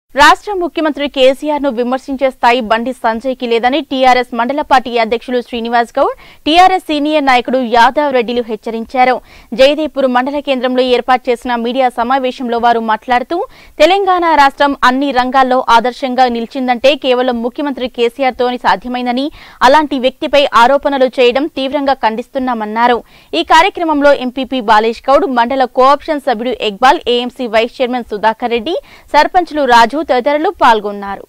రాష్ట్ర ముఖ్యమంత్రి కేసీఆర్ ను విమర్శించే స్థాయి బండి సంజయ్ కి లేదని టీఆర్ఎస్ మండల పార్టీ అధ్యక్షులు శ్రీనివాస్ గౌడ్ టీఆర్ఎస్ సీనియర్ నాయకుడు యాదవ్ రెడ్డిలు హెచ్చరించారు జయదేపూర్ మండల కేంద్రంలో ఏర్పాటు చేసిన మీడియా సమావేశంలో వారు మాట్లాడుతూ తెలంగాణ రాష్ట్రం అన్ని రంగాల్లో ఆదర్శంగా నిలిచిందంటే కేవలం ముఖ్యమంత్రి కేసీఆర్ తోని సాధ్యమైందని అలాంటి వ్యక్తిపై ఆరోపణలు చేయడం తీవ్రంగా ఖండిస్తున్నామన్నారు ఈ కార్యక్రమంలో ఎంపీపీ బాలేష్ గౌడ్ మండల కోఆప్షన్ సభ్యుడు Iqbal AMC vice chairman Sudhakar Reddy సర్పంచ్లు రాజు తదితరులు పాల్గొన్నారు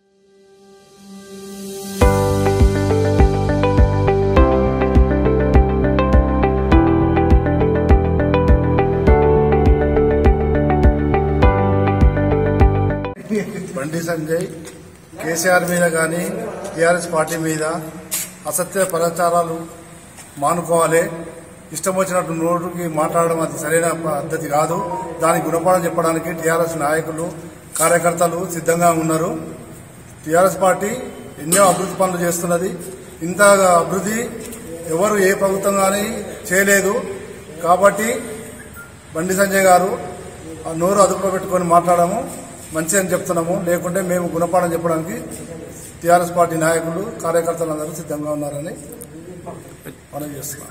బండి సంజయ్ కేసీఆర్ మీద కానీ టీఆర్ఎస్ పార్టీ మీద అసత్య ప్రచారాలు మానుకోవాలి ఇష్టం వచ్చినట్టు నోటుకి మాట్లాడడం అది సరైన పద్ధతి కాదు దానికి గుణపాఠం చెప్పడానికి టీఆర్ఎస్ నాయకులు కార్యకర్తలు సిద్ధంగా ఉన్నారు టీఆర్ఎస్ పార్టీ ఎన్నో అభివృద్ధి పనులు చేస్తున్నది ఇంత అభివృద్ధి ఎవరు ఏ ప్రభుత్వం కానీ చేయలేదు కాబట్టి బండి సంజయ్ గారు ఆ నోరు అదుపులో పెట్టుకొని మాట్లాడము మంచి అని చెప్తున్నాము లేకుంటే మేము గుణపాఠం చెప్పడానికి టీఆర్ఎస్ పార్టీ నాయకులు కార్యకర్తలందరూ సిద్ధంగా ఉన్నారని మనం చేస్తున్నాం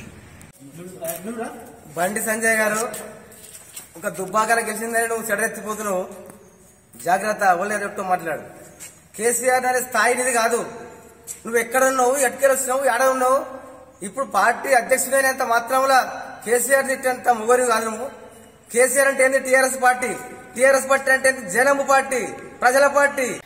బండి సంజయ్ గారు ఒక దుబ్బాకల గెలిచిందని నువ్వు చెడెత్తిపోతున్నావు జాగ్రత్త ఒళ్ళే చెప్తూ మాట్లాడు కేసీఆర్ అనే స్థాయి నీది కాదు నువ్వు ఎక్కడ ఉన్నావు ఎక్కడ వచ్చినావు ఎడ ఉన్నావు ఇప్పుడు పార్టీ అధ్యక్షుడైనంత మాత్రంలో కేసీఆర్ తిట్టేంత ముగరు కాదు నువ్వు కేసీఆర్ అంటే ఏంది టీఆర్ఎస్ పార్టీ టీఆర్ఎస్ పార్టీ అంటే ఏంది జనము పార్టీ ప్రజల పార్టీ